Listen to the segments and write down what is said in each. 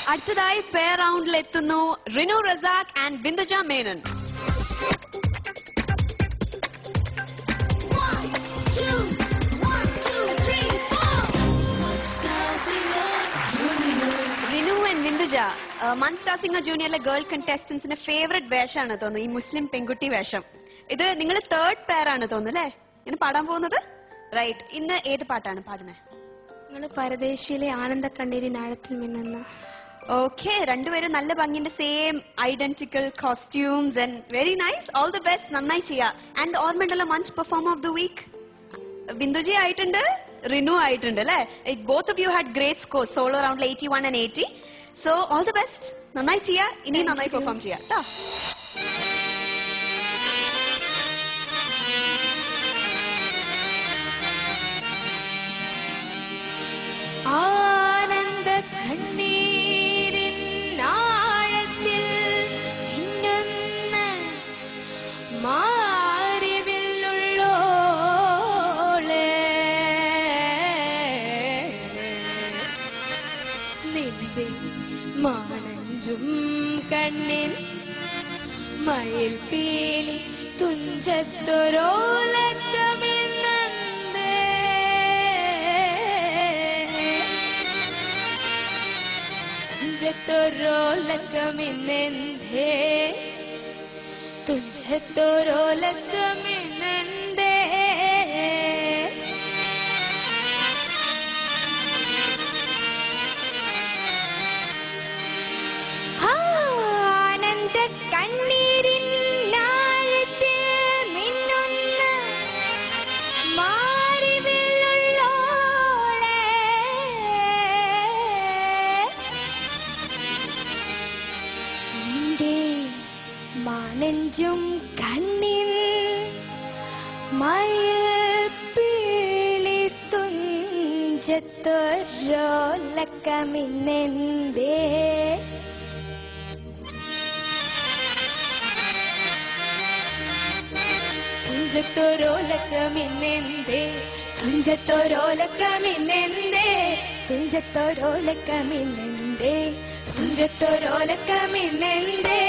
അടുത്തതായി പേർ റൗണ്ടിൽ എത്തുന്നു റിനു റസാഖ് ആൻഡ് ബിന്ദുജ മേനൻ റിനു ആൻഡ് ബിന്ദുജ മൺ സ്റ്റാർ സിംഗർ ജൂനിയറിലെ ഗേൾ കണ്ടസ്റ്റൻസിന്റെ ഫേവറേറ്റ് വേഷമാണ് തോന്നുന്നു ഈ മുസ്ലിം പെൺകുട്ടി വേഷം ഇത് നിങ്ങൾ തേർഡ് പേരാണ് തോന്നുന്നു അല്ലേ ഇങ്ങനെ പാടാൻ പോകുന്നത് റൈറ്റ് ഇന്ന് ഏത് പാട്ടാണ് പാടുന്നത് നിങ്ങൾ പരദേശിയിലെ ആനന്ദ കണ്ണീരിൻ ആഴത്തിൽ മിന്നുന്ന ഓക്കെ രണ്ടുപേരും നല്ല ഭംഗിന്റെ same identical costumes and very nice all the best നന്നായി ചെയ്യാം ആൻഡ് ഓർമ്മയുണ്ടല്ലോ Munch perform of the week Binduja ആയിട്ടുണ്ട് റിനു ആയിട്ടുണ്ട് അല്ലേ both of you had great score solo റൗണ്ടിൽ eighty one and eighty so all the best നന്നായി ചെയ്യാം ഇനി നന്നായി പെർഫോം ചെയ്യാം കേട്ടോ ആനന്ദ കണ്ണീരിൻ ആഴത്തിൽ മിന്നുന്ന മാറിവില്ലുള്ളോളെ നിന്റെ മാനഞ്ചും കണ്ണിൻ മയിൽ പീലി തുഞ്ചത്തോരോലക്കമിന്നേ തുഞ്ചത്തോരോലക്കമിന്നേ തുഞ്ചത്തോരോലക്കമിന്നേ ആനന്ദ കണ്ണീരിൻ ആഴത്തിൽ മിന്നുന്ന മാറിവില്ലുള്ളോളെ നിന്റെ മാനഞ്ചും കണ്ണിൽ മയിൽ പീളി തുഞ്ചത്തൊരോലക്കമിന്നെന്തേ തുഞ്ചത്തോരോലക്കമിന്നെന്തേ തുഞ്ചത്തോരോലക്കമിന്നെന്തേ തുഞ്ചത്തോരോലക്കമിന്നെന്തേ തുഞ്ചത്തോരോലക്കമിന്നെന്തേ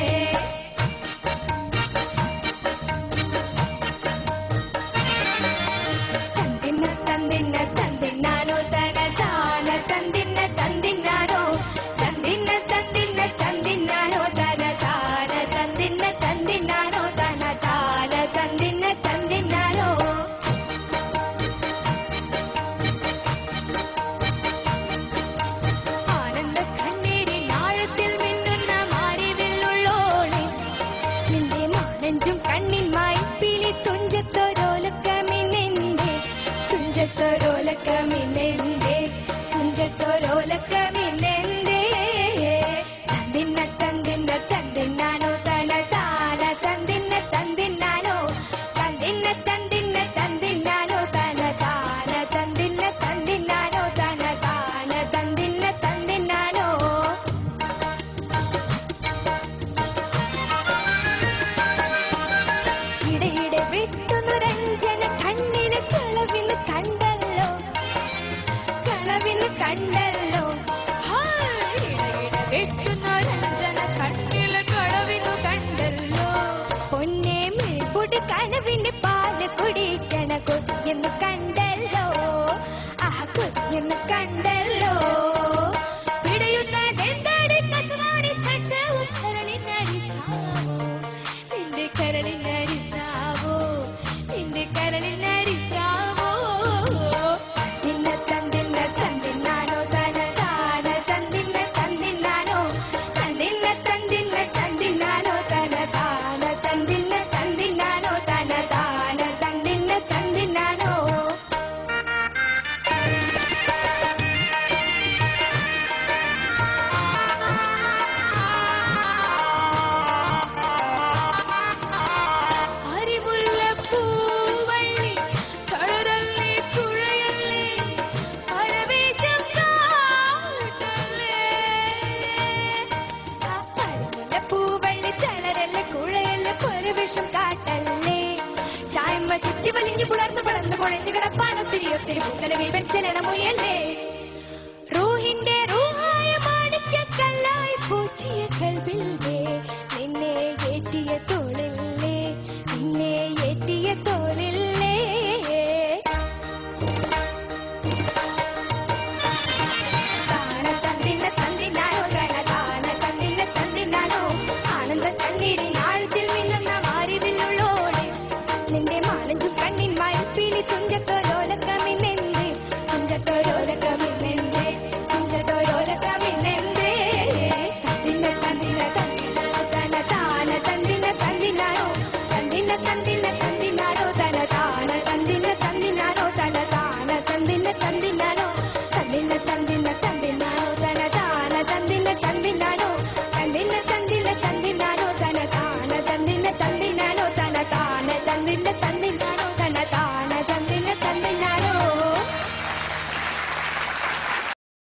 തന്തിന്ന തന്തിന്ന തന്തിന്നാനോ തന താന തന്തിന്ന തന്തിന്നാനോ തന്തിന്ന തന്തിന്ന തന്തിന്നാനോ തന താന തന്തിന്ന തന്തിന്നാനോ തന താന തന്തിന്ന തന്തിന്നാനോ ആനന്ദ കണ്ണീരിൻ ആഴത്തിൽ മിന്നുന്ന മാറിവില്ലുള്ളോളെ നിന്റെ മാനഞ്ചും കണ്ണിന്മായി പിളി തുഞ്ചത്തോരോലക്കമിന്നെന്റെ തുഞ്ചത്തോരോലക്കമിന്നെന്റെ തുഞ്ചത്തോരോലക്കമിന്നെന്റെ തന്തിന്ന തന്തിന്ന തന്തിന്നാനോ തന താന തന്തിന്ന തന്തിന്നാനോ തന്തിന്ന തന്തിന്ന തന്തിന്നാനോ തന താന തന്തിന്ന തന്തിന്നാനോ തന താന തന്തിന്ന തന്തിന്നാനോ ഇടയിടെ വെട്ടുന്നു രഞ്ജന കണ്ണിന് കളവിന് കണ്ടല്ലോ കളവിന് കണ്ടല്ലോ ഹാ, ഇടയിടെ വെട്ടുന്നു രഞ്ജന കണ്ണില് കളവിന് കണ്ടല്ലോ പൊന്നെ മിഴിപ്പൊടി കനവിന് പാല് കുടിക്കണ കൊതിയെന്ന് കണ്ടല്ലോ ആ കൊതിയെന്ന് കണ്ടല്ലോ പിടയുന്നതെന്താടി കസവാടി തട്ടവും കരളിനരിച്ചാവോ നിന്റെ കരളിനരിച്ചാവോ നിന്റെ കരളിനരിച്ചാവോ നിന്ന തന്തിന്ന തന്തിന്നാനോ തന താന തന്തിന്ന തന്തിന്നാനോ തന്തിന്ന തന്തിന്ന തന്തിന്നാനോ തന താന തന്തിന്ന തന്തിന്നാനോ തന താന തന്തിന്ന തന്തിന്നാനോ അരിമുല്ലപ്പൂവള്ളി തളരല്ലേ തുഴയല്ലേ പരവേശം കാട്ടല്ലേ ആ അരിമുല്ലപ്പൂവള്ളി തളരല്ലേ കുഴയല്ലേ പരവേശം കാട്ടല്ലേ ചായമ്മ ചുറ്റി വലിഞ്ഞു പുലർന്ന് പടർന്ന് കുഴഞ്ഞു കിടപ്പാനൊത്തിരി ഒത്തിരി പൂക്കര വീപൻ ചലനമൊഴിയല്ലേ